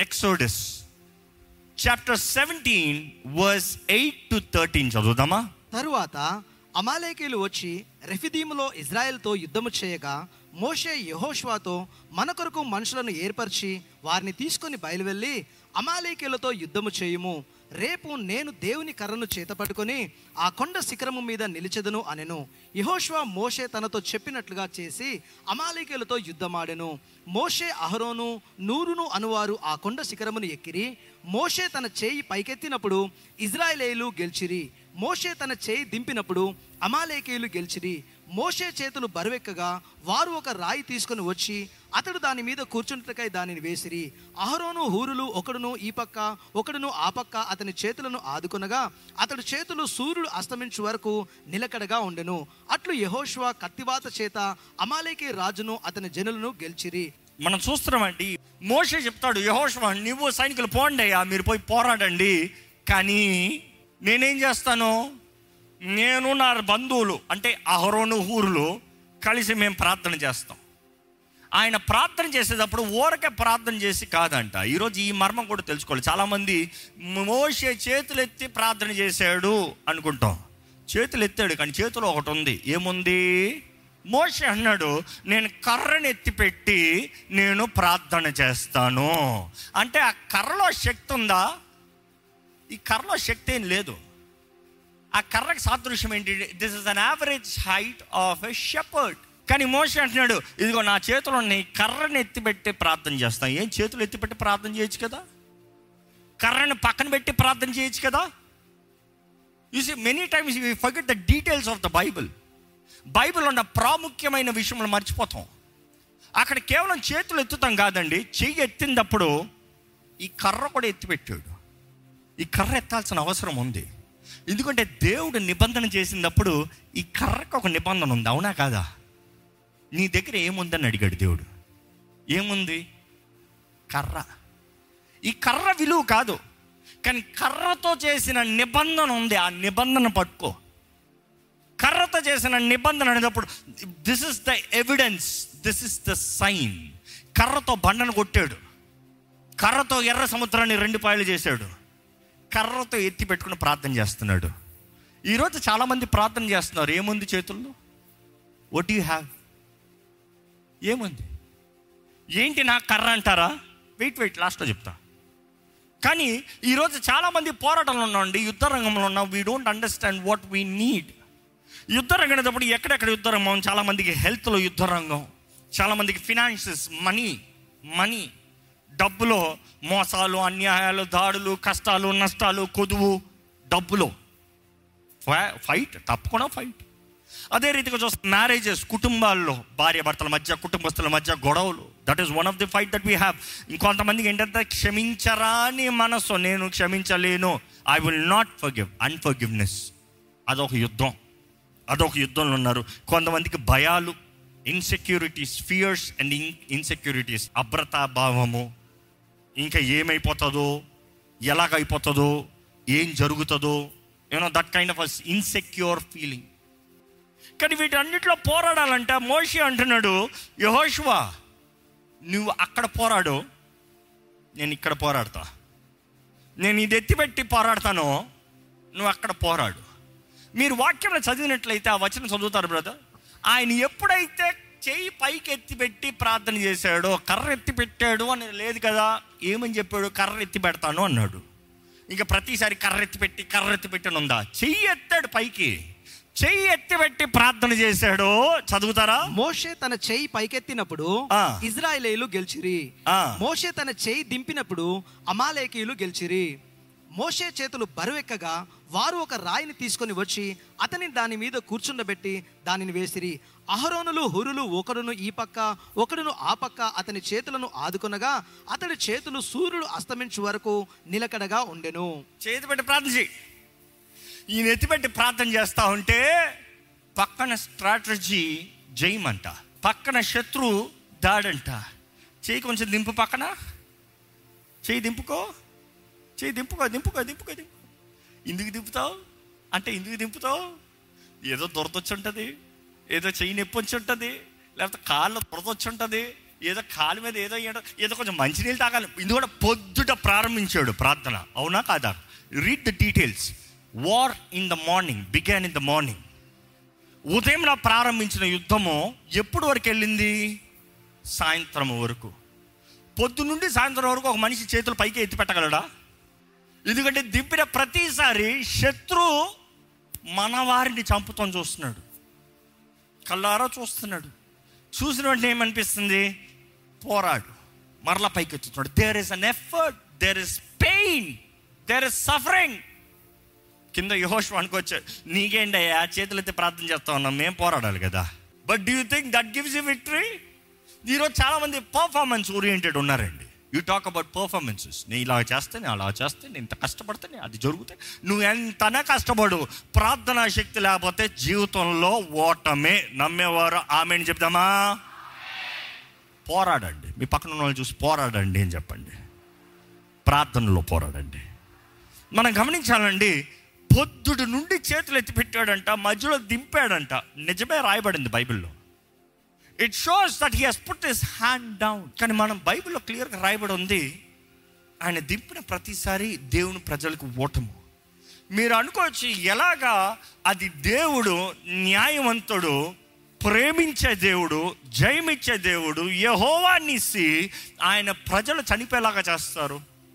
Exodus chapter seventeen verse eight to thirteen చదువుదామా తరువాత అమాలేకీలు వచ్చి రెఫిదీములో ఇజ్రాయెల్తో యుద్ధము చేయగా మోషే యెహోషువతో మన కొరకు మనుషులను ఏర్పరిచి వారిని తీసుకొని బయలువెళ్ళి అమాలేకీలతో యుద్ధము చేయుము రేపు నేను దేవుని కర్రను చేతపట్టుకొని ఆ కొండ శిఖరము మీద నిలిచెదను అనెను యెహోషువ మోషే తనతో చెప్పినట్లుగా చేసి అమాలేకీలతో యుద్ధమాడెను మోషే అహరోను నూరును అనువారు ఆ కొండ శిఖరమును ఎక్కిరి మోషే తన చేయి పైకెత్తినప్పుడు ఇజ్రాయేలీలు గెలిచిరి మోషే తన చేయి దింపినప్పుడు అమాలేకీయులు గెలిచిరి మోషే చేతులు బరువెక్కగా వారు ఒక రాయి తీసుకొని వచ్చి అతడు దాని మీద కూర్చుంటకై దానిని వేసిరి అహరోను హూరులు ఒకడును ఈ పక్క ఒకడును ఆ పక్క అతని చేతులను ఆదుకొనగా అతడు చేతులు సూర్యుడు అస్తమించు వరకు నిలకడగా ఉండెను అట్లు యెహోషువ కత్తివాత చేత అమాలేకి రాజును అతని జనులను గెలిచిరి మనం చూస్తున్నామండి మోషే చెప్తాడు యహోషవ నువ్వు సైనికులు పోండి అయ్యా మీరు పోయి పోరాడండి కానీ నేనేం చేస్తాను నేను నా బంధువులు అంటే అహరోను ఊరులు కలిసి మేము ప్రార్థన చేస్తాం ఆయన ప్రార్థన చేసేటప్పుడు ఊరకే ప్రార్థన చేసి కాదంట ఈరోజు ఈ మర్మం కూడా తెలుసుకోవాలి చాలామంది మోసే చేతులు ఎత్తి ప్రార్థన చేశాడు అనుకుంటాం చేతులు ఎత్తాడు కానీ చేతిలో ఒకటి ఉంది ఏముంది మోషే అన్నాడు నేను కర్రను ఎత్తిపెట్టి నేను ప్రార్థన చేస్తాను అంటే ఆ కర్రలో శక్తి ఉందా ఈ కర్రలో శక్తి ఏం లేదు ఆ కర్రకు సాదృశ్యం ఏంటి this is an average height of a shepherd కానీ మోషే అంటున్నాడు ఇదిగో నా చేతిలో ఉన్న ఈ కర్రను ఎత్తిపెట్టి ప్రార్థన చేస్తాను ఏం చేతులు ఎత్తిపెట్టి ప్రార్థన చేయొచ్చు కదా కర్రను పక్కన పెట్టి ప్రార్థన చేయొచ్చు కదా you see many times we forget the details of the Bible Bible ఉన్న ప్రాముఖ్యమైన విషయములు మర్చిపోతాం అక్కడ కేవలం చేతులు ఎత్తుతాం కాదండి చెయ్యి ఎత్తినప్పుడు ఈ కర్ర కూడా ఎత్తిపెట్టాడు ఈ కర్ర ఎత్తాల్సిన అవసరం ఉంది ఎందుకంటే దేవుడు నిబంధన చేసినప్పుడు ఈ కర్రకు ఒక నిబంధన ఉంది అవునా కాదా నీ దగ్గర ఏముందని అడిగాడు దేవుడు ఏముంది కర్ర ఈ కర్ర విలువ కాదు కానీ కర్రతో చేసిన నిబంధన ఉంది ఆ నిబంధన పట్టుకో కర్రతో చేసిన నిబంధన అనేటప్పుడు this is the evidence this is the sign కర్రతో బండను కొట్టాడు కర్రతో ఎర్ర సముద్రాన్ని రెండు పాయలు చేశాడు కర్రతో ఎత్తి పెట్టుకుని ప్రార్థన చేస్తున్నాడు ఈరోజు చాలామంది ప్రార్థన చేస్తున్నారు ఏముంది చేతుల్లో వట్ యూ హ్యావ్ ఏముంది ఏంటి నా కర్ర అంటారా వెయిట్ వెయిట్ లాస్ట్లో చెప్తా కానీ ఈరోజు చాలామంది పోరాటంలో ఉన్నామండి యుద్ధ రంగంలో ఉన్నాం we don't understand what we need యుద్ధ రంగం అనేటప్పుడు ఎక్కడెక్కడ యుద్ధ రంగం చాలామందికి హెల్త్లో యుద్ధ రంగం చాలామందికి ఫినాన్షియస్ మనీ మనీ డబ్బులో మోసాలు అన్యాయాలు దాడులు కష్టాలు నష్టాలు కొదువు డబ్బులో ఫై- ఫైట్ తప్పకుండా ఫైట్ అదే రీతిగా చూస్తే మ్యారేజెస్ కుటుంబాల్లో భార్య భర్తల మధ్య కుటుంబస్తుల మధ్య గొడవలు that is one of the fight that we have ఇంకొంతమందికి ఏంటంటే క్షమించరాని మనసు నేను క్షమించలేను I will not forgive unforgiveness అదొక యుద్ధం అదొక యుద్ధంలో ఉన్నారు కొంతమందికి భయాలు insecurities fears and in insecurities అభ్రతా భావము ఇంకా ఏమైపోతుందో ఎలాగైపోతుందో ఏం జరుగుతుందో you know that kind of insecure feeling కానీ వీటన్నిటిలో పోరాడాలంట మోషి అంటున్నాడు యహోషువా నువ్వు అక్కడ పోరాడు నేను ఇక్కడ పోరాడతా నేను ఇది ఎత్తిపెట్టి పోరాడతానో నువ్వు అక్కడ పోరాడు మీరు వాక్యంలో చదివినట్లయితే ఆ వచనం చదువుతారు బ్రదర్ ఆయన ఎప్పుడైతే చేయి పైకి ఎత్తి పెట్టి ప్రార్థన చేశాడో కర్ర ఎత్తి పెట్టాడు అని లేదు కదా ఏమని చెప్పాడు కర్ర ఎత్తి పెడతాను అన్నాడు ఇంకా ప్రతిసారి కర్ర ఎత్తి పెట్టి కర్ర ఎత్తి పెట్టని ఉందా చెయ్యి ఎత్తాడు పైకి చెయ్యి ఎత్తి పెట్టి ప్రార్థన చేశాడో చదువుతారా మోషే తన చేయి పైకెత్తినప్పుడు ఆ. ఇజ్రాయేలీలు గెలిచిరి ఆ. మోషే తన చేయి దింపినప్పుడు అమాలేకీయులు గెలిచిరి మోషే చేతులు బరువెక్కగా వారు ఒక రాయిని తీసుకొని వచ్చి అతని దాని మీద కూర్చుండబెట్టి దానిని వేసిరి అహరోనులు హురులు ఒకడును ఈ పక్క ఒకడును ఆ పక్క అతని చేతులను ఆదుకొనగా అతడి చేతులు సూర్యుడు అస్తమించు వరకు నిలకడగా ఉండెను చేతి పెట్టి ప్రార్థన చేయి ఈయన ఎత్తిపెట్టి ప్రార్థన చేస్తా ఉంటే పక్కన స్ట్రాటజీ జయమంట పక్కన శత్రు దాడంట చేయి కొంచెం దింపు పక్కన చేయి దింపుకో చేయి దింపుకో దింపుకో దింపుకో దింపు ఎందుకు దింపుతావు అంటే ఎందుకు దింపుతావు ఏదో దొరదొచ్చి ఉంటుంది ఏదో చెయ్యి నొప్పి వచ్చి ఉంటుంది లేకపోతే కాళ్ళు దొరదొచ్చి ఉంటుంది ఏదో కాలు మీద ఏదో ఏదో ఏదో కొంచెం మంచినీళ్ళు తాగాలి ఇది కూడా పొద్దుట ప్రారంభించాడు ప్రార్థన అవునా కాదా read the details war in the morning began in the morning ఉదయం నా ప్రారంభించిన యుద్ధము ఎప్పుడు వరకు వెళ్ళింది సాయంత్రం వరకు పొద్దు నుండి సాయంత్రం వరకు ఒక మనిషి చేతులు పైకి ఎత్తి పెట్టగలడా ఎందుకంటే దింపిన ప్రతిసారి శత్రు మన వారిని చంపుతాం చూస్తున్నాడు కళ్ళారా చూస్తున్నాడు చూసిన వెంటనే ఏమనిపిస్తుంది పోరాడు మరలా పైకి ఎత్తుతున్నాడు there is an effort there is pain there is suffering కింద యహోష్ అనుకోవచ్చు నీకేంటయ్యా చేతులెత్తి ప్రార్థన చేస్తా ఉన్నాం మేము పోరాడాలి కదా but do you think that gives you victory ఈరోజు చాలా మంది పర్ఫార్మెన్స్ ఓరియంటెడ్ ఉన్నారండి యూ టాక్ అబౌట్ పర్ఫార్మెన్సెస్ నేను ఇలా చేస్తే నేను అలా చేస్తే నేను ఇంత కష్టపడితే నేను అది జరుగుతాయి నువ్వు ఎంతనే కష్టపడు ప్రార్థనా శక్తి లేకపోతే జీవితంలో ఓటమే నమ్మేవారు ఆమెను చెప్దామా పోరాడండి మీ పక్కన ఉన్న వాళ్ళు చూసి పోరాడండి అని చెప్పండి ప్రార్థనలో పోరాడండి మనం గమనించాలండి పొద్దుడు నుండి చేతులు ఎత్తి పెట్టాడంట మధ్యలో దింపాడంట నిజమే రాయబడింది బైబిల్లో it shows that he has put his hand down కానీ మనం బైబిల్లో క్లియర్గా రాయబడి ఉంది ఆయన దింపిన ప్రతిసారి దేవుని ప్రజలకు ఓటము మీరు అనుకోవచ్చు ఎలాగా అది దేవుడు న్యాయవంతుడు ప్రేమించే దేవుడు జయమిచ్చే దేవుడు యహోవాన్నిసి ఆయన ప్రజలు చనిపోయేలాగా చేస్తారు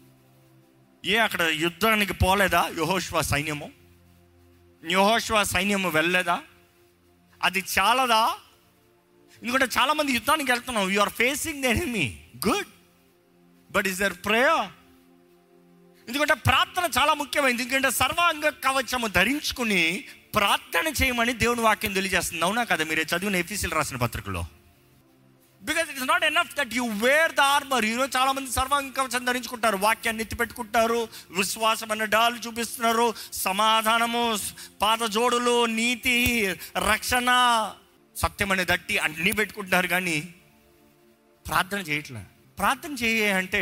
ఏ అక్కడ యుద్ధానికి పోలేదా యహోష్వా సైన్యము యహోష్వా సైన్యము వెళ్ళలేదా అది చాలదా ఎందుకంటే చాలా మంది యుద్ధానికి వెళ్తున్నాం you are facing the enemy good but is there prayer ఎందుకంటే ప్రార్థన చాలా ముఖ్యమైనది ఎందుకంటే సర్వాంగ కవచము ధరించుకుని ప్రార్థన చేయమని దేవుని వాక్యం తెలియజేస్తుంది అవునా కదా మీరు చదివిన ఎఫీసీలు రాసిన పత్రికలో because it's not enough that you wear the armour ఈరోజు చాలా మంది సర్వాంగ కవచం ధరించుకుంటారు వాక్యాన్ని ఎత్తి పెట్టుకుంటారు విశ్వాసం అనే డాలు చూపిస్తున్నారు సమాధానము పాత జోడులు నీతి రక్షణ సత్యం అనే దట్టి అన్నీ పెట్టుకుంటున్నారు కానీ ప్రార్థన చేయట్లే ప్రార్థన చేయ అంటే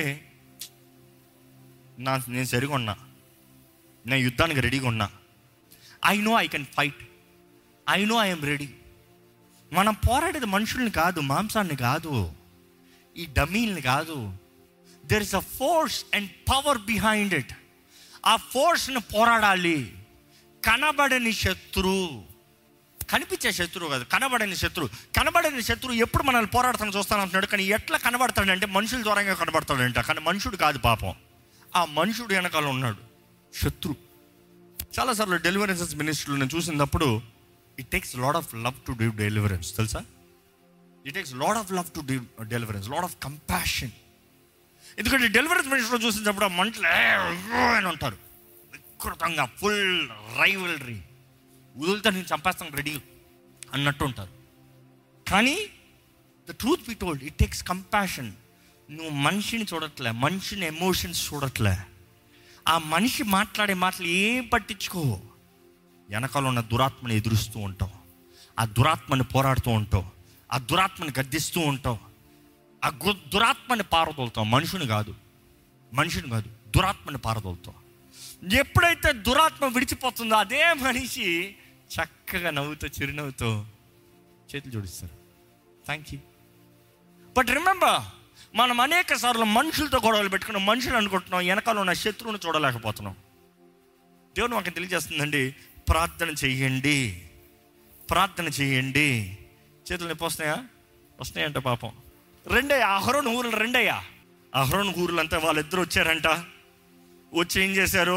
నా నేను సరిగా ఉన్నా నేను యుద్ధానికి రెడీగా ఉన్నా I know I can fight I know I'm ready మనం పోరాడేది మనుషుల్ని కాదు మాంసాన్ని కాదు ఈ డమ్మీల్ని కాదు there is a force and power behind it ఆ ఫోర్స్ని పోరాడాలి కనబడని శత్రువు కనిపించే శత్రువు కాదు కనబడని శత్రువు కనబడని శత్రువు ఎప్పుడు మనల్ని పోరాడుతాను చూస్తాను అంటున్నాడు కానీ ఎట్లా కనబడతాడంటే మనుషుల ద్వారంగా కనబడతాడంట కానీ మనుషుడు కాదు పాపం ఆ మనుషుడు వెనకాల ఉన్నాడు శత్రు చాలాసార్లు డెలివరెన్సెస్ మినిస్టర్లు నేను చూసినప్పుడు it takes lot of love to do deliverance తెలుసా it takes lot of love to do deliverance lot of compassion ఎందుకంటే డెలివరెన్స్ మినిస్టర్ చూసినప్పుడు ఆ మంటలు "ఏ, అయ్యో" అని ఉంటారు వికృతంగా ఫుల్ రైవలరీ వదులుతా నేను చంపేస్తాను రెడీ అన్నట్టు ఉంటారు కానీ the truth be told it takes compassion నువ్వు మనిషిని చూడట్లే మనిషిని ఎమోషన్స్ చూడట్లే ఆ మనిషి మాట్లాడే మాటలు ఏం పట్టించుకో వెనకాల ఉన్న దురాత్మని ఎదురుస్తూ ఉంటావు ఆ దురాత్మని పోరాడుతూ ఉంటావు ఆ దురాత్మని గద్దిస్తూ ఉంటావు ఆ గు- దురాత్మని పారదోలుతావు మనుషుని కాదు మనిషిని కాదు దురాత్మని పారదోలుతావు ఎప్పుడైతే దురాత్మ విడిచిపోతుందో అదే మనిషి చక్కగా నవ్వుతూ చిరునవ్వుతో చేతులు జోడిస్తారు థ్యాంక్ యూ బట్ రిమెంబర్ మనం అనేక సార్లు మనుషులతో గొడవలు పెట్టుకున్నాం మనుషులు అనుకుంటున్నాం వెనకాల ఉన్న శత్రువుని చూడలేకపోతున్నాం దేవుడు మాకు తెలియజేస్తుందండి ప్రార్థన చెయ్యండి ప్రార్థన చెయ్యండి చేతులు నొప్పి వస్తున్నాయా వస్తున్నాయంట పాపం రెండయ్యా అహరోన్ ఊరులు రెండయ్యా అహరోన్ ఊరులు అంతా వాళ్ళిద్దరు వచ్చారంట వచ్చి ఏం చేశారు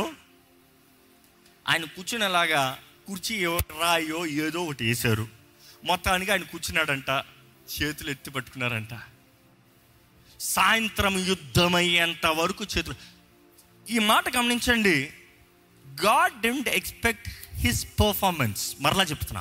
ఆయన కూర్చునేలాగా కుర్చీ ఏవో- రాయో ఏదో ఒకటి వేశారు మొత్తానికి ఆయన కూర్చున్నాడంట చేతులు ఎత్తి పట్టుకున్నారంట సాయంత్రం యుద్ధమయ్యేంత వరకు చేతులు ఈ మాట గమనించండి God didn't expect his performance మరలా చెప్తున్నా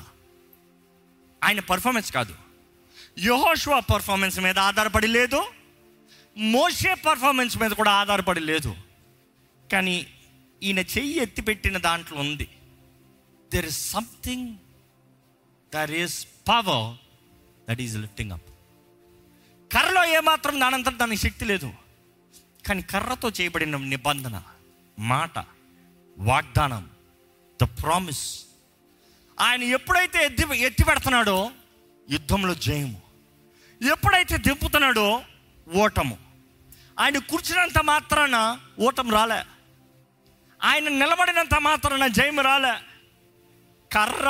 ఆయన పర్ఫార్మెన్స్ కాదు యహోషువా పర్ఫార్మెన్స్ మీద ఆధారపడి లేదు మోషే పర్ఫార్మెన్స్ మీద కూడా ఆధారపడి లేదు కానీ ఈయన చెయ్యి ఎత్తిపెట్టిన దాంట్లో ఉంది there is something there is power that is lifting up కర్రలో ఏమాత్రం దానంతా దానికి శక్తి లేదు కానీ కర్రతో చేయబడిన నిబంధన మాట వాగ్దానం ద ప్రామిస్ ఆయన ఎప్పుడైతే ఎత్తి ఎత్తి పెడుతున్నాడో యుద్ధంలో జయము ఎప్పుడైతే దింపుతున్నాడో ఓటము ఆయన కూర్చున్నంత మాత్రాన ఓటం రాలే ఆయన నిలబడినంత మాత్రాన జయము రాలే కర్ర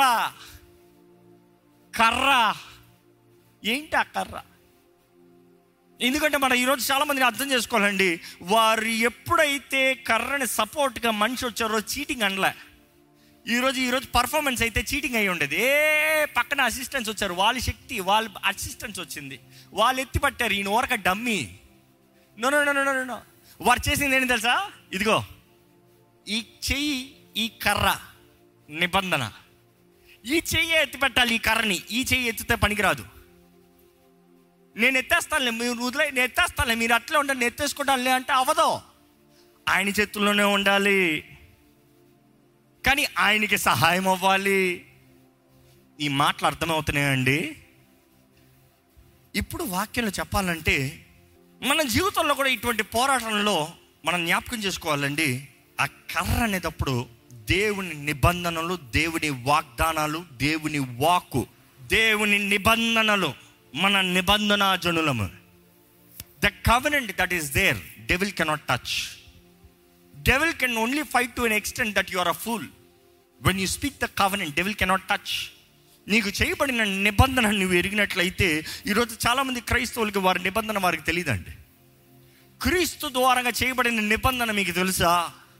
కర్ర ఏంటి ఆ కర్ర ఎందుకంటే మనం ఈరోజు చాలా మందిని అర్థం చేసుకోవాలండి వారు ఎప్పుడైతే కర్రని సపోర్ట్గా మనిషి వచ్చారో చీటింగ్ అనలే ఈరోజు ఈరోజు పర్ఫార్మెన్స్ అయితే చీటింగ్ అయి ఉండేది ఏ పక్కన అసిస్టెంట్స్ వచ్చారు వాళ్ళ శక్తి వాళ్ళ అసిస్టెంట్స్ వచ్చింది వాళ్ళు ఎత్తి పట్టారు ఈయన ఓరక dummy no no no no no no వారు చేసింది ఏంటి తెలుసా ఇదిగో ఈ చెయ్యి ఈ కర్ర నిబంధన ఈ చెయ్యి ఎత్తి పెట్టాలి ఈ కర్రని ఈ చెయ్యి ఎత్తితే పనికిరాదు నేను ఎత్తేస్తానులే మీరు వదిలే నేను ఎత్తేస్తానులే మీరు అట్లే ఉండాలి నేను ఎత్తేసుకుంటానులే అంటే అవదో ఆయన చేతుల్లోనే ఉండాలి కానీ ఆయనకి సహాయం అవ్వాలి ఈ మాటలు అర్థమవుతున్నాయండి ఇప్పుడు వాక్యంలో చెప్పాలంటే మన జీవితంలో కూడా ఇటువంటి పోరాటంలో మనం జ్ఞాపకం చేసుకోవాలండి ఆ కర్ర అనేటప్పుడు దేవుని నిబంధనలు దేవుని వాగ్దానాలు దేవుని వాక్కు దేవుని నిబంధనలు మన నిబంధన జనులము the covenant that is there devil cannot touch devil can only fight to an extent that you are a fool when you speak the covenant devil cannot touch నీకు చేయబడిన నిబంధన నువ్వు ఎరిగినట్లయితే ఈరోజు చాలామంది క్రైస్తవులకి వారి నిబంధన వారికి తెలియదండి క్రీస్తు ద్వారంగా చేయబడిన నిబంధన మీకు తెలుసా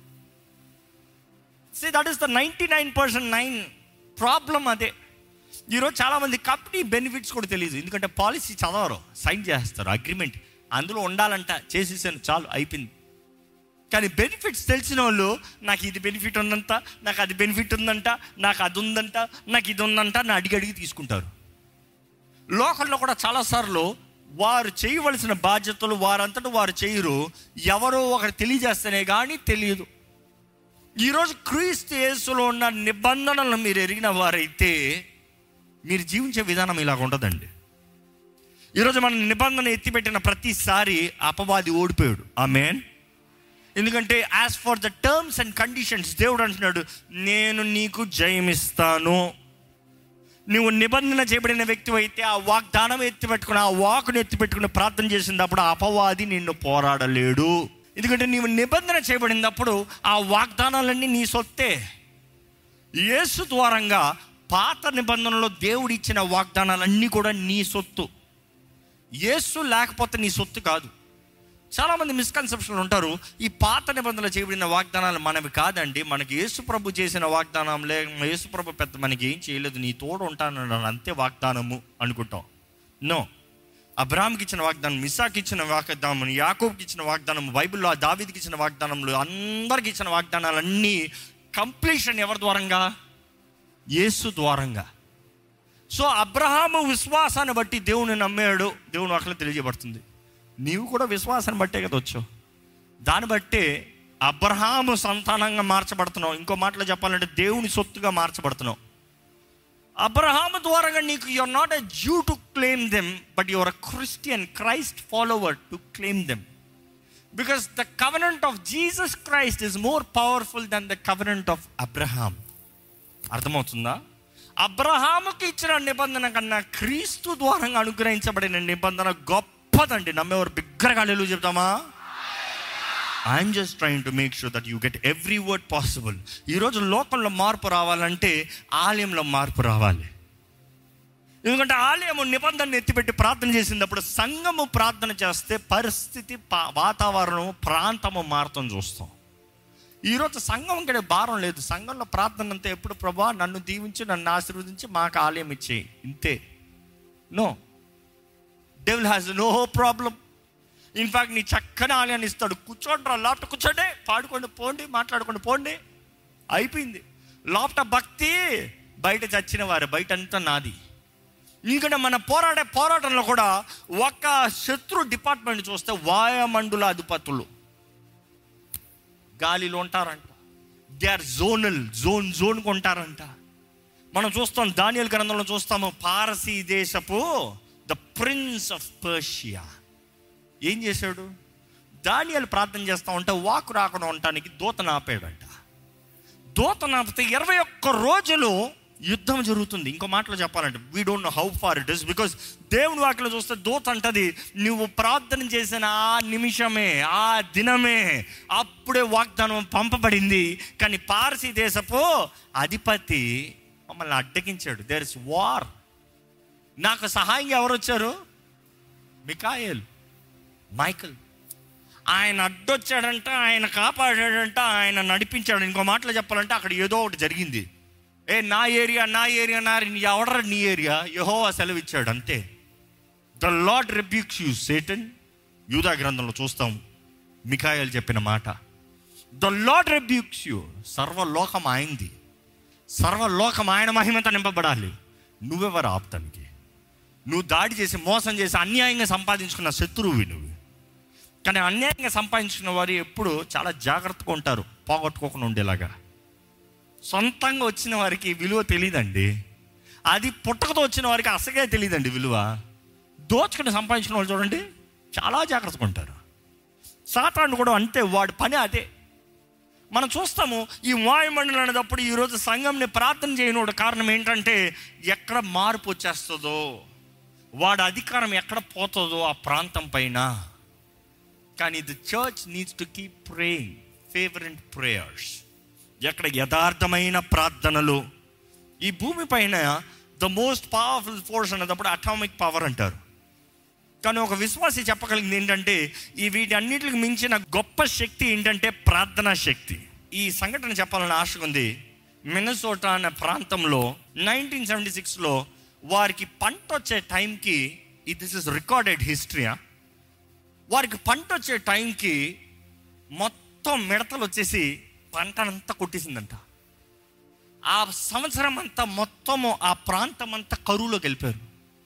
see that is the ninety nine percent nine problem అదే ఈరోజు చాలామంది కంపెనీ బెనిఫిట్స్ కూడా తెలియదు ఎందుకంటే పాలసీ చదవరు సైన్ చేస్తారు అగ్రిమెంట్ అందులో ఉండాలంట చేసేసాను చాలు అయిపోయింది కానీ బెనిఫిట్స్ తెలిసిన వాళ్ళు నాకు ఇది బెనిఫిట్ ఉందంట నాకు అది బెనిఫిట్ ఉందంట నాకు అది ఉందంట నాకు ఇది ఉందంట అని అడిగి అడిగి తీసుకుంటారు లోకల్లో కూడా చాలాసార్లు వారు చేయవలసిన బాధ్యతలు వారంతటా వారు చేయరు ఎవరో ఒకరు తెలియజేస్తేనే కానీ తెలియదు ఈరోజు క్రీస్తు యేసులో ఉన్న నిబంధనలను మీరు ఎరిగిన వారైతే మీరు జీవించే విధానం ఇలాగ ఉండదండి ఈరోజు మన నిబంధన ఎత్తిపెట్టిన ప్రతిసారి అపవాది ఓడిపోయాడు ఆ మేన్ ఎందుకంటే as for the terms and conditions దేవుడు అంటున్నాడు నేను నీకు జయమిస్తాను నువ్వు నిబంధన చేయబడిన వ్యక్తి అయితే ఆ వాగ్దానం ఎత్తిపెట్టుకుని ఆ వాకును ఎత్తిపెట్టుకుని ప్రార్థన చేసినప్పుడు ఆ అపవాది నిన్ను పోరాడలేడు ఎందుకంటే నీవు నిబంధన చేయబడినప్పుడు ఆ వాగ్దానాలన్నీ నీ సొత్తే యేసు ద్వారంగా పాత నిబంధనలో దేవుడు ఇచ్చిన వాగ్దానాలన్నీ కూడా నీ సొత్తు యేసు లేకపోతే నీ సొత్తు కాదు చాలామంది మిస్కన్సెప్షన్లు ఉంటారు ఈ పాత నిబంధనలు చేయబడిన వాగ్దానాలు మనవి కాదండి మనకి యేసు ప్రభు చేసిన వాగ్దానం లే యేసు ప్రభు పెద్ద మనకి ఏం చేయలేదు నీ తోడు ఉంటానన్నాడు అంతే వాగ్దానము అనుకుంటాం నో అబ్రామ్కి ఇచ్చిన వాగ్దానం ఇసాకి ఇచ్చిన వాగ్దానం యాకోబ్కి ఇచ్చిన వాగ్దానం బైబిల్లో ఆ దావీదికి ఇచ్చిన వాగ్దానంలో అందరికి ఇచ్చిన వాగ్దానాలన్నీ కంప్లీషన్ ఎవరి ద్వారంగా యేసు ద్వారంగా సో అబ్రహాము విశ్వాసాన్ని బట్టి దేవుని నమ్మాడు దేవుని అక్కడ తెలియజేయబడుతుంది నీవు కూడా విశ్వాసాన్ని బట్టే కదా వచ్చావు దాన్ని బట్టే అబ్రహాము సంతానంగా మార్చబడుతున్నావు ఇంకో మాటలో చెప్పాలంటే దేవుని సొత్తుగా మార్చబడుతున్నావు అబ్రహాము ద్వారా నీకు you're not a Jew to claim them but you're a Christian Christ follower to claim them because the covenant of Jesus Christ is more powerful than the covenant of Abraham అర్థమవుతుందా అబ్రహాముకి ఇచ్చిన నిబంధన కన్నా క్రీస్తు ద్వారంగా అనుగ్రహించబడిన నిబంధన గొప్పదండి నమ్మేవారు బిగ్గరగా హల్లెలూయా చెప్తామా I'm just trying to make sure that you get every word possible ఈరోజు లోకంలో మార్పు రావాలంటే ఆలయంలో మార్పు రావాలి ఎందుకంటే ఆలయము నిబంధన ఎత్తిపెట్టి ప్రార్థన చేసినప్పుడు సంఘము ప్రార్థన చేస్తే పరిస్థితి పా- వాతావరణము ప్రాంతము మారుతం చూస్తాం ఈరోజు సంఘం ఇక్కడ భారం లేదు సంఘంలో ప్రార్థన అంతా ఎప్పుడు ప్రభా నన్ను దీవించి నన్ను ఆశీర్వదించి మాకు ఆలయం ఇచ్చేయి ఇంతే no devil has no problem in fact నీ చక్కని ఆలయాన్ని ఇస్తాడు కూర్చోండి రా లాప్టాప్ కూర్చోండి పాడుకోండి పోండి మాట్లాడుకోండి పోండి అయిపోయింది లోపట భక్తి బయట చచ్చిన వారు బయట అంతా నాది ఎందుకంటే మన పోరాడే పోరాటంలో కూడా ఒక శత్రు డిపార్ట్మెంట్ చూస్తే వాయుమండుల అధిపతులు గాలిలో ఉంటారంట దే ఆర్ జోనల్ జోన్ జోన్కి ఉంటారంట మనం చూస్తాం దానియల్ గ్రంథంలో చూస్తాము పారసీ దేశపు ద ప్రిన్స్ ఆఫ్ పర్షియా ఏం చేశాడు దానియలు ప్రార్థన చేస్తా ఉంటే వాకు రాకుండా ఉండటానికి దూత నాపాడంట దూత నాపితే ఇరవై ఒక్క రోజులు యుద్ధం జరుగుతుంది ఇంకో మాటలో చెప్పాలంటే we don't know how far it is because దేవుని వాటిలో చూస్తే దూత అంటది నువ్వు ప్రార్థన చేసిన ఆ నిమిషమే ఆ దినమే అప్పుడే వాగ్దానం పంపబడింది కానీ పారసీ దేశపు అధిపతి మమ్మల్ని అడ్డగించాడు దేర్ ఇస్ వార్ నాకు సహాయంగా ఎవరు వచ్చారు మికాయల్ మైకల్ ఆయన అడ్డొచ్చాడంట ఆయన కాపాడాడంట ఆయన నడిపించాడు ఇంకో మాటలో చెప్పాలంటే అక్కడ ఏదో ఒకటి జరిగింది ఏ నా ఏరియా నా ఏరియా నా ఎవడరా నీ ఏరియా యహో సెలవు ఇచ్చాడు అంతే the Lord rebukes you Satan యూదా గ్రంథంలో చూస్తాం మికాయల్ చెప్పిన మాట ద లార్డ్ రిబ్యూక్స్ యూ సర్వలోకం ఆయనది సర్వలోకం ఆయన మహిమతో నింపబడాలి నువ్వెవరు ఆపుతానికి నువ్వు దాడి చేసి మోసం చేసి అన్యాయంగా సంపాదించుకున్న శత్రువువి నువ్వు కానీ అన్యాయంగా సంపాదించుకున్న వారు ఎప్పుడు చాలా జాగ్రత్తగా ఉంటారు పోగొట్టుకోకుండా ఉండేలాగా సొంతంగా వచ్చిన వారికి విలువ తెలియదండి అది పుట్టకతో వచ్చిన వారికి అసగే తెలియదండి విలువ దోచుకుని సంపాదించిన వాళ్ళు చూడండి చాలా జాగ్రత్తగా ఉంటారు సాతాను కూడా అంతే వాడి పని అదే మనం చూస్తాము ఈ వాయుమండలం అనేటప్పుడు ఈరోజు సంఘంని ప్రార్థన చేయనోడు కారణం ఏంటంటే ఎక్కడ మార్పు వచ్చేస్తుందో వాడి అధికారం ఎక్కడ పోతుందో ఆ ప్రాంతం పైన కానీ the church needs to keep praying fervent prayers ఎక్కడ యథార్థమైన ప్రార్థనలు ఈ భూమి పైన ద మోస్ట్ పవర్ఫుల్ ఫోర్స్ అనేటప్పుడు అటామిక్ పవర్ అంటారు కానీ ఒక విశ్వాసి చెప్పగలిగింది ఏంటంటే ఈ వీటన్నిటికి మించిన గొప్ప శక్తి ఏంటంటే ప్రార్థనా శక్తి ఈ సంఘటన చెప్పాలని ఆశ ఉంది మినసోటా అనే ప్రాంతంలో నైన్టీన్ సెవెంటీ సిక్స్లో వారికి పంట వచ్చే టైంకి దిస్ ఇస్ రికార్డెడ్ హిస్టరీయా వారికి పంట వచ్చే టైంకి మొత్తం మిడతలు వచ్చేసి పంటనంతా కొట్టేసిందంట ఆ సంవత్సరం అంతా మొత్తము ఆ ప్రాంతం అంతా కరువులోకి వెళ్ళిపోయారు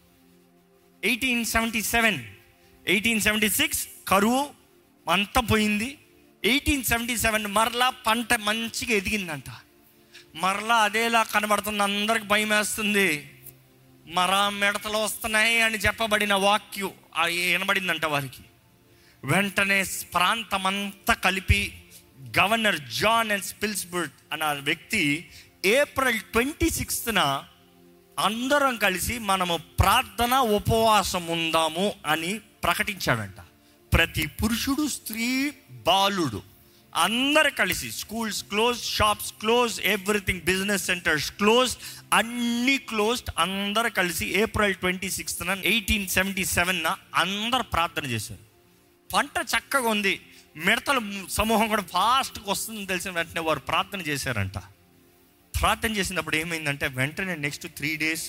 eighteen seventy seven eighteen seventy six కరువు అంతా పోయింది ఎయిటీన్ సెవెంటీ సెవెన్ మరలా పంట మంచిగా ఎదిగిందంట మరలా అదేలా కనబడుతుంది అందరికి భయం వేస్తుంది మరా మిడతలు వస్తున్నాయి అని చెప్పబడిన వాక్యు ఆ వినబడిందంట వారికి వెంటనే ప్రాంతమంతా కలిపి గవర్నర్ జాన్ అండ్ స్పిల్స్బర్ట్ అన్న వ్యక్తి ఏప్రిల్ ట్వంటీ సిక్స్త్న అందరం కలిసి మనము ప్రార్థన ఉపవాసం ఉందాము అని ప్రకటించాడంట ప్రతి పురుషుడు స్త్రీ బాలుడు అందరు కలిసి schools close shops close everything business centres close అన్ని క్లోజ్డ్ అందరు కలిసి April twenty sixth eighteen seventy seven అందరు ప్రార్థన చేశారు పంట చక్కగా ఉంది మిడతల సమూహం కూడా ఫాస్ట్గా వస్తుందని తెలిసిన వెంటనే వారు ప్రార్థన చేశారంట ప్రార్థన చేసినప్పుడు ఏమైందంటే వెంటనే నెక్స్ట్ త్రీ డేస్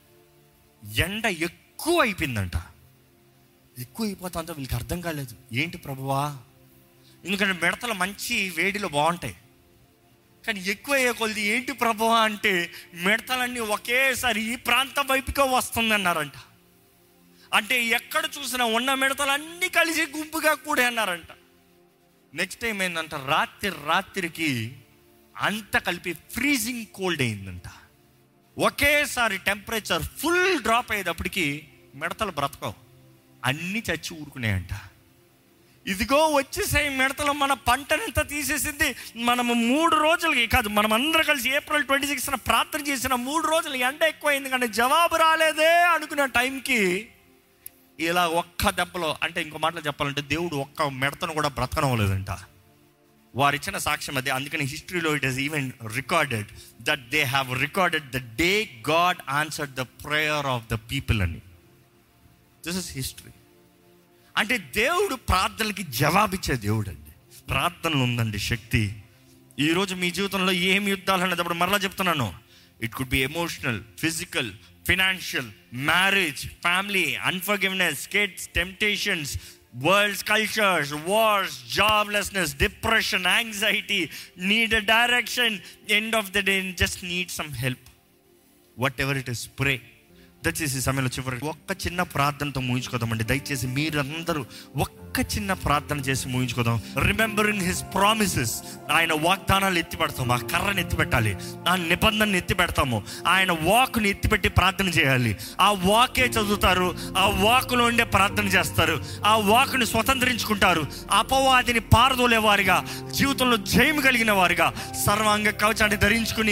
ఎండ ఎక్కువ అయిపోయిందంట ఎక్కువ అయిపోతుందో వీళ్ళకి అర్థం కాలేదు ఏంటి ప్రభువా ఎందుకంటే మిడతలు మంచి వేడిలో బాగుంటాయి కానీ ఎక్కువ అయ్యే కొద్ది ఏంటి ప్రభువా అంటే మిడతలన్నీ ఒకేసారి ఈ ప్రాంతం వైపుకే వస్తుంది అన్నారంట అంటే ఎక్కడ చూసినా ఉన్న మిడతలు అన్నీ కలిసి గుంపుగా కూడే అన్నారంట నెక్స్ట్ టైం ఏంటంట రాత్రి రాత్రికి అంత కలిపి ఫ్రీజింగ్ కోల్డ్ అయిందంట ఒకేసారి టెంపరేచర్ ఫుల్ డ్రాప్ అయ్యేటప్పటికి మిడతలు బ్రతకవు అన్నీ చచ్చి ఊరుకున్నాయంట ఇదిగో వచ్చేసాయి మిడతలు మన పంటనంతా తీసేసింది మనము మూడు రోజులకి కాదు మనం అందరం కలిసి ఏప్రిల్ ట్వంటీ సిక్స్ ప్రార్థన చేసిన మూడు రోజులు ఎండ ఎక్కువైంది కానీ జవాబు రాలేదే అనుకున్న టైంకి ఇలా ఒక్క దెబ్బలో అంటే ఇంకో మాటలు చెప్పాలంటే దేవుడు ఒక్క మిడతను కూడా బ్రతకనవలేదంట వారు ఇచ్చిన సాక్ష్యం అది అందుకని హిస్టరీలో it is even recorded that they have recorded the day God answered the prayer of the people అని దిస్ ఇస్ హిస్టరీ అంటే దేవుడు ప్రార్థనలకి జవాబిచ్చే దేవుడు అండి ప్రార్థనలు ఉందండి శక్తి ఈరోజు మీ జీవితంలో ఏం యుద్ధాలు అనేటప్పుడు మరలా చెప్తున్నాను it could be emotional physical financial marriage family unforgiveness kids temptations worlds cultures wars joblessness depression anxiety need a direction end of the day just need some help whatever it is pray దయచేసి ఈ సమయంలో చివరి ఒక్క చిన్న ప్రార్థనతో ముగించుకోదామండి దయచేసి మీరందరూ ఒక్క చిన్న ప్రార్థన చేసి ముగించుకోదాం రిమెంబరింగ్ హిస్ ప్రామిసెస్ ఆయన వాగ్దానాలు ఎత్తి పెడతాము ఆ కర్రని ఎత్తి పెట్టాలి ఆ నిబంధనని ఎత్తి పెడతాము ఆయన వాక్ని ఎత్తిపెట్టి ప్రార్థన చేయాలి ఆ వాకే చదువుతారు ఆ వాకులో ఉండే ప్రార్థన చేస్తారు ఆ వాకుని స్వతంత్రించుకుంటారు అపవాదిని పారదోలే వారిగా జీవితంలో జయం కలిగిన వారిగా సర్వాంగ కవచాన్ని ధరించుకుని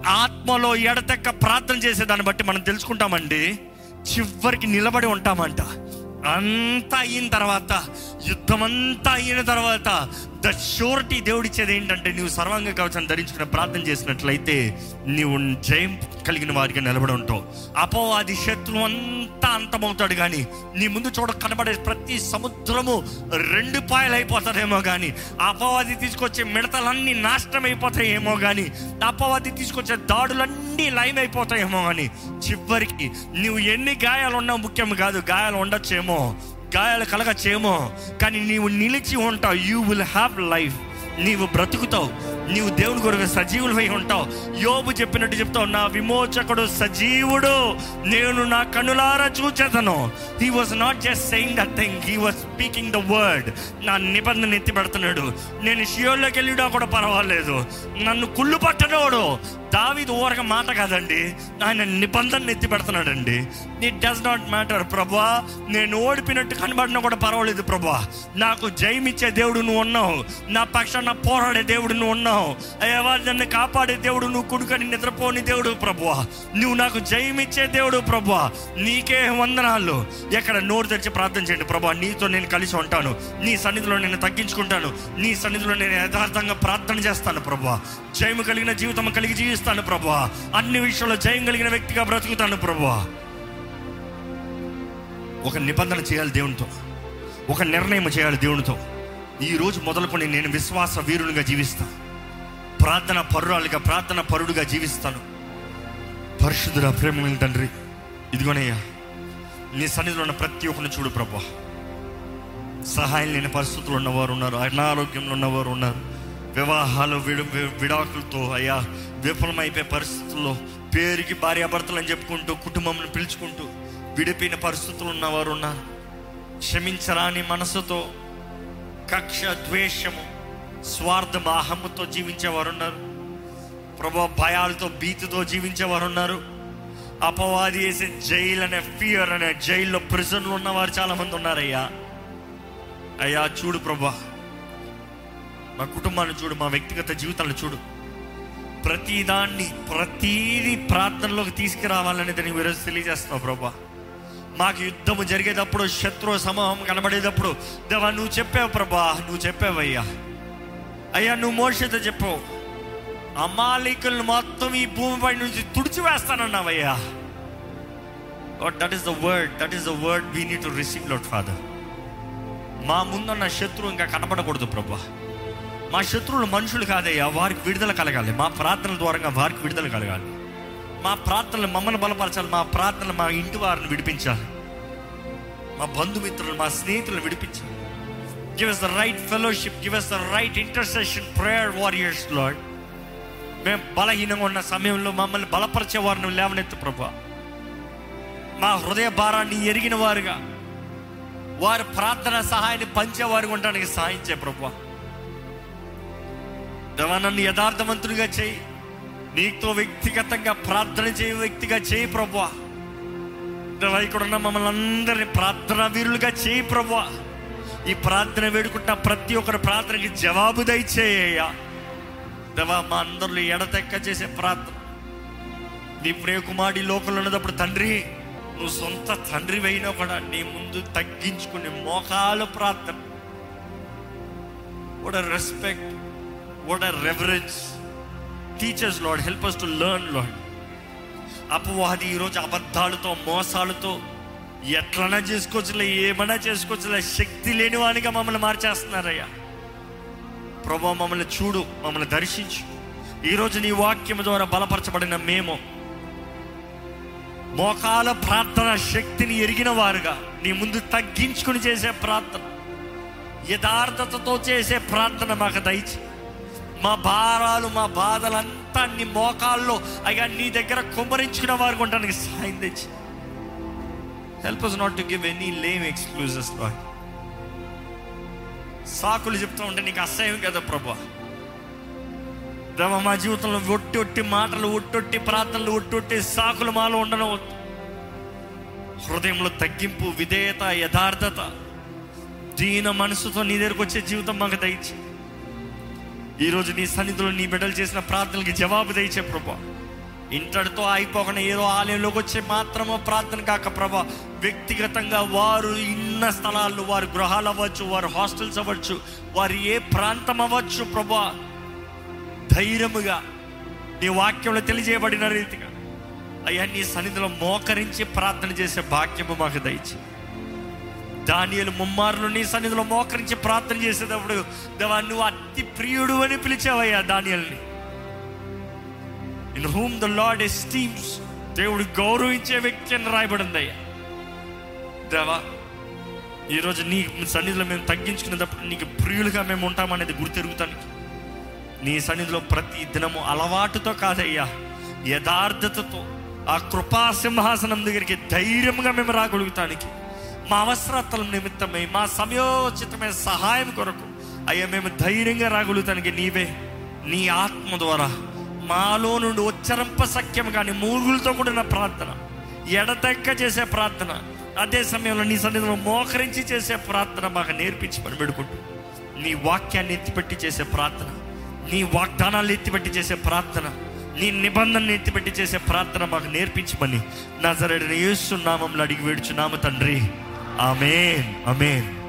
ఆత్మలో ఎడతెక్క ప్రార్థన చేసే దాన్ని బట్టి మనం తెలుసుకుంటామండి చివరికి నిలబడి ఉంటామంట అంతా అయిన తర్వాత యుద్ధం అంతా అయిన తర్వాత ద షూరిటీ దేవుడిచ్చేది ఏంటంటే నువ్వు సర్వాంగ కవచాన్ని ధరించుకుని ప్రార్థన చేసినట్లయితే నీవు జయం కలిగిన వారికి నిలబడి ఉంటావు అపవాది శత్రువు అంతా అంతమవుతాడు కానీ నీ ముందు చూడ కనబడే ప్రతి సముద్రము రెండు పాయలు అయిపోతుందేమో కానీ అపవాది తీసుకొచ్చే మిడతలన్నీ నాశనం అయిపోతాయేమో కానీ అపవాది తీసుకొచ్చే దాడులన్నీ లైవ్ అయిపోతాయేమో కానీ చివరికి నువ్వు ఎన్ని గాయాలు ఉన్నావు ముఖ్యం కాదు గాయాలు ఉండొచ్చేమో గాయాలు కలగచ్చేమో కానీ నీవు నిలిచి ఉంటావు యూ విల్ హ్యావ్ లైఫ్ నీవు బ్రతుకుతావు నీవు దేవుని కొరకు సజీవులై ఉంటావు యోబు చెప్పినట్టు చెప్తావు నా విమోచకుడు సజీవుడు నేను నా కనులారా చూచేతను he was not just saying the thing he was speaking the word నా నిబంధన ఎత్తి పెడుతున్నాడు నేను షియోల్లోకి వెళ్ళినా కూడా పర్వాలేదు నన్ను కుళ్ళు పట్టనోడు దావిది ఊరక మాట కాదండి ఆయన నిబంధన ఎత్తి పెడుతున్నాడండి ఇట్ డస్ నాట్ మ్యాటర్ ప్రభా నేను ఓడిపోయినట్టు కనబడినా కూడా పర్వాలేదు ప్రభా నాకు జయమిచ్చే దేవుడు నువ్వు ఉన్నావు నా పక్షాన పోరాడే దేవుడు నువ్వు ఉన్నావు అయ్యా నన్ను కాపాడే దేవుడు నువ్వు కుడుకని నిద్రపోని దేవుడు ప్రభువా నువ్వు నాకు జయమిచ్చే దేవుడు ప్రభువా నీకే వందనాలు ఎక్కడ నోరు తెరిచి ప్రార్థన చేయండి ప్రభా నీతో నేను కలిసి ఉంటాను నీ సన్నిధిలో నేను తగ్గించుకుంటాను నీ సన్నిధిలో నేను యథార్థంగా ప్రార్థన చేస్తాను ప్రభా జయము కలిగిన జీవితం కలిగి జీవిస్తాను ప్రభా అన్ని విషయంలో జయం కలిగిన వ్యక్తిగా బ్రతుకుతాను ప్రభా ఒక నిబంధన చేయాలి దేవునితో ఒక నిర్ణయం చేయాలి దేవునితో ఈ రోజు మొదలుకొని నేను విశ్వాస వీరునిగా జీవిస్తాను ప్రార్థన పరురాలుగా ప్రార్థన పరుడుగా జీవిస్తాను పరిశుద్ధుల ప్రేమ తండ్రి ఇదిగోనయ్యా నీ సన్నిధిలో ఉన్న ప్రతి ఒక్కరిని చూడు ప్రభా సహాయం లేని పరిస్థితులు ఉన్నవారు ఉన్నారు అనారోగ్యంలో ఉన్నవారు ఉన్నారు వివాహాలు విడు వి- విడాకులతో అయ్యా విఫలమైపోయే పరిస్థితుల్లో పేరుకి భార్యాభర్తలు అని చెప్పుకుంటూ కుటుంబంను పిలుచుకుంటూ విడిపోయిన పరిస్థితులు ఉన్నవారు ఉన్నారు క్షమించరాని మనసుతో కక్ష ద్వేషము స్వార్థం అహమ్ముతో జీవించేవారు ఉన్నారు ప్రభా భయాలతో భీతితో జీవించేవారు ఉన్నారు అపవాది వేసే జైలు అనే ఫియర్ అనే జైల్లో ప్రిజన్లు ఉన్నవారు చాలా మంది ఉన్నారయ్యా అయ్యా చూడు ప్రభా మా కుటుంబాన్ని చూడు మా వ్యక్తిగత జీవితాలను చూడు ప్రతిదాన్ని ప్రతీది ప్రార్థనలోకి తీసుకురావాలనేది నీవు ఈరోజు తెలియజేస్తున్నావు ప్రభా మాకు యుద్ధము జరిగేటప్పుడు శత్రు సమూహం కనబడేటప్పుడు దేవా నువ్వు చెప్పావు ప్రభా నువ్వు చెప్పావయ్యా అయ్యా నువ్వు మోషతో చెప్పావు అమాలికులను మొత్తం ఈ భూమిపై నుంచి తుడిచివేస్తానన్నావయ్యా that is the word that is the word we need to receive Lord father మా ముందున్న శత్రువు ఇంకా కనపడకూడదు ప్రభా మా శత్రువులు మనుషులు కాదయ్యా వారికి విడుదల కలగాలి మా ప్రార్థనల ద్వారా వారికి విడుదల కలగాలి మా ప్రార్థనలు మమ్మల్ని బలపరచాలి మా ప్రార్థనలు మా ఇంటి వారిని విడిపించాలి మా బంధుమిత్రులు మా స్నేహితులను విడిపించాలి give us the right fellowship give us the right intercession prayer warriors Lord మేము బలహీనంగా ఉన్న సమయంలో మమ్మల్ని బలపరిచే వారిని లేవనెత్తు ప్రభా మా హృదయ భారాన్ని ఎరిగిన వారుగా వారి ప్రార్థన సహాయాన్ని పంచేవారుగా ఉండడానికి సహాయం చేయ ప్రభా దేవా నన్ను యథార్థవంతుడిగా చేయి నీతో వ్యక్తిగతంగా ప్రార్థన చేయ వ్యక్తిగా చేయి ప్రభా దేవా ఇక్కడ ఉన్న మమ్మల్ని అందరినీ ప్రార్థన వీరులుగా చేయి ప్రభా ఈ ప్రార్థన వేడుకుంటున్న ప్రతి ఒక్కరి ప్రార్థనకి జవాబు దయచేయ్యా దేవా మా అందరిలో ఎడతెక్క చేసే ప్రార్థన నీ ప్రియ కుమారుడి లోకంలో ఉన్నప్పుడు తండ్రి నువ్వు సొంత తండ్రి అయినా కూడా నీ ముందు తగ్గించుకుని మోకాలు ప్రార్థన what a respect what a reverence teachers Lord help us to learn Lord అపవాది ఈరోజు అబద్ధాలతో మోసాలతో ఎట్లనా చేసుకోవచ్చులే ఏమైనా చేసుకోవచ్చులే శక్తి లేని వానిగా మమ్మల్ని మార్చేస్తున్నారయ్యా ప్రభా మమ్మల్ని చూడు మమ్మల్ని దర్శించు ఈరోజు నీ వాక్యం ద్వారా బలపరచబడిన మేము మోకాల ప్రార్థన శక్తిని ఎరిగిన వారుగా నీ ముందు తగ్గించుకుని చేసే ప్రార్థన యథార్థతతో చేసే ప్రార్థన మాకు దయచి మా భారాలు మా బాధలంతా నీ మోకాల్లో అయ్యా నీ దగ్గర కుమ్మరించుకున్న వారికి ఉండడానికి సాయం తెచ్చి help us not to give any lame excuses Lord సాకులు చెప్తూ ఉంటే నీకు అసహ్యం కదా ప్రభా దేవ మా జీవితంలో ఒట్టి ఒట్టి మాటలు ఒట్టొట్టి ప్రార్థనలు ఒట్టొట్టి సాకులు మాలో ఉండడం వద్దు. హృదయంలో తగ్గింపు విధేయత యథార్థత దీన మనసుతో నీ దగ్గరకు వచ్చే జీవితం మాకు దయచి ఈరోజు నీ సన్నిధిలో నీ బిడ్డలు చేసిన ప్రార్థనలకి జవాబు దయచే ప్రభా ఇంతటితో అయిపోకుండా ఏదో ఆలయంలోకి వచ్చే మాత్రమే ప్రార్థన కాక ప్రభా వ్యక్తిగతంగా వారు ఇన్న స్థలాల్లో వారి గృహాలు అవ్వచ్చు వారి హాస్టల్స్ అవ్వచ్చు వారి ఏ ప్రాంతం అవ్వచ్చు ప్రభా ధైర్యముగా నీ వాక్యంలో తెలియజేయబడిన రీతిగా అయ్యా నీ సన్నిధిలో మోకరించి ప్రార్థన చేసే భాగ్యము మాకు దయచి దానియలు ముమ్మారులు నీ సన్నిధిలో మోకరించి ప్రార్థన చేసేటప్పుడు దేవా నువ్వు అతి ప్రియుడు అని పిలిచావయ్యా దానియల్ని in whom the Lord esteems దేవుడు గౌరవించే వ్యక్తి అని రాయబడింది అయ్యా దేవా ఈరోజు నీ సన్నిధిలో మేము తగ్గించుకునేటప్పుడు నీకు ప్రియులుగా మేము ఉంటామనేది గుర్తెరుగుతానికి నీ సన్నిధిలో ప్రతి దినము అలవాటుతో కాదయ్యా యథార్థతతో ఆ కృపా సింహాసనం దగ్గరికి ధైర్యంగా మేము రాగలుగుతానికి మా అవసరతల నిమిత్తమై మా సమయోచితమైన సహాయం కొరకు అయ్యా మేము ధైర్యంగా రాగలుగుతానికి నీవే నీ ఆత్మ ద్వారా మాలో నుండి ఉచ్చరింప సఖ్యం కానీ మూగులతో కూడిన ప్రార్థన ఎడతెక్క చేసే ప్రార్థన అదే సమయంలో నీ సన్నిధిలో మోకరించి చేసే ప్రార్థన మాకు నేర్పించి పని పెడుకుంటూ నీ వాక్యాన్ని ఎత్తిపెట్టి చేసే ప్రార్థన నీ వాగ్దానాలు ఎత్తిపెట్టి చేసే ప్రార్థన నీ నిబంధనలు ఎత్తిపెట్టి చేసే ప్రార్థన మాకు నేర్పించమని నా సరైన యేసు నామంలో అడిగి వేడుచున్నాము తండ్రి ఆమెన్ ఆమెన్